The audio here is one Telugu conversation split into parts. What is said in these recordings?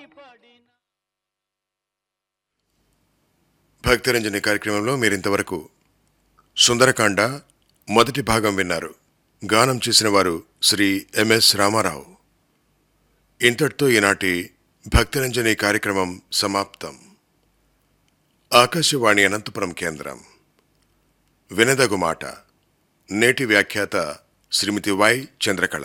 భక్తిరంజని కార్యక్రమంలో మీరింతవరకు సుందరకాండ మొదటి భాగం విన్నారు గానం చేసిన వారు శ్రీ ఎంఎస్ రామారావు ఇంతటితో ఈనాటి భక్తిరంజని కార్యక్రమం సమాప్తం ఆకాశవాణి అనంతపురం కేంద్రం వినదగు మాట నేటి వ్యాఖ్యాత శ్రీమతి వై చంద్రకళ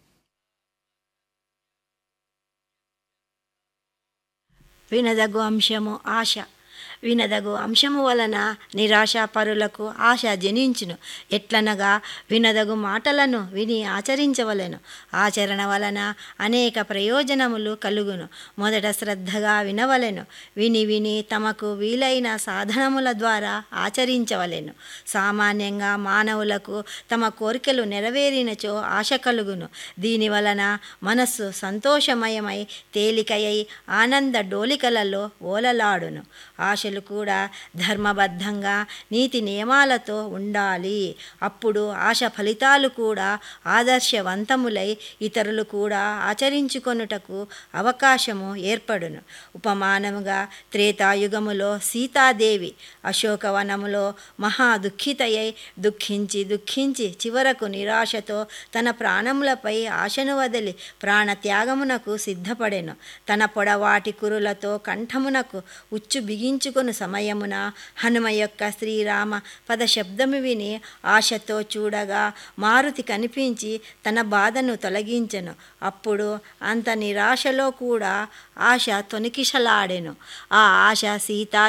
వినదగు అంశము ఆశ వినదగు అంశము వలన నిరాశాపరులకు ఆశ జనించును ఎట్లనగా వినదగు మాటలను విని ఆచరించవలెను ఆచరణ వలన అనేక ప్రయోజనములు కలుగును మొదట శ్రద్ధగా వినవలెను విని విని తమకు వీలైన సాధనముల ద్వారా ఆచరించవలెను సామాన్యంగా మానవులకు తమ కోరికలు నెరవేరినచో ఆశ కలుగును దీని వలన మనస్సు సంతోషమయమై తేలికయై ఆనంద డోలికలలో ఓలలాడును ఆశలు కూడా ధర్మబద్ధంగా నీతి నియమాలతో ఉండాలి అప్పుడు ఆశ ఫలితాలు కూడా ఆదర్శవంతములై ఇతరులు కూడా ఆచరించుకొనుటకు అవకాశము ఏర్పడును ఉపమానముగా త్రేతాయుగములో సీతాదేవి అశోకవనములో మహా దుఃఖితయై దుఃఖించి దుఃఖించి చివరకు నిరాశతో తన ప్రాణములపై ఆశను వదిలి ప్రాణత్యాగమునకు సిద్ధపడెను తన పొడవాటి కురులతో కంఠమునకు ఉచ్చు బిగించుకొను సమయమున హనుమ యొక్క శ్రీరామ పద శబ్దము విని ఆశతో చూడగా మారుతి కనిపించి తన బాధను తొలగించెను అప్పుడు అంత నిరాశలో కూడా ఆశ తొనికిసలాడెను ఆ ఆశ సీతా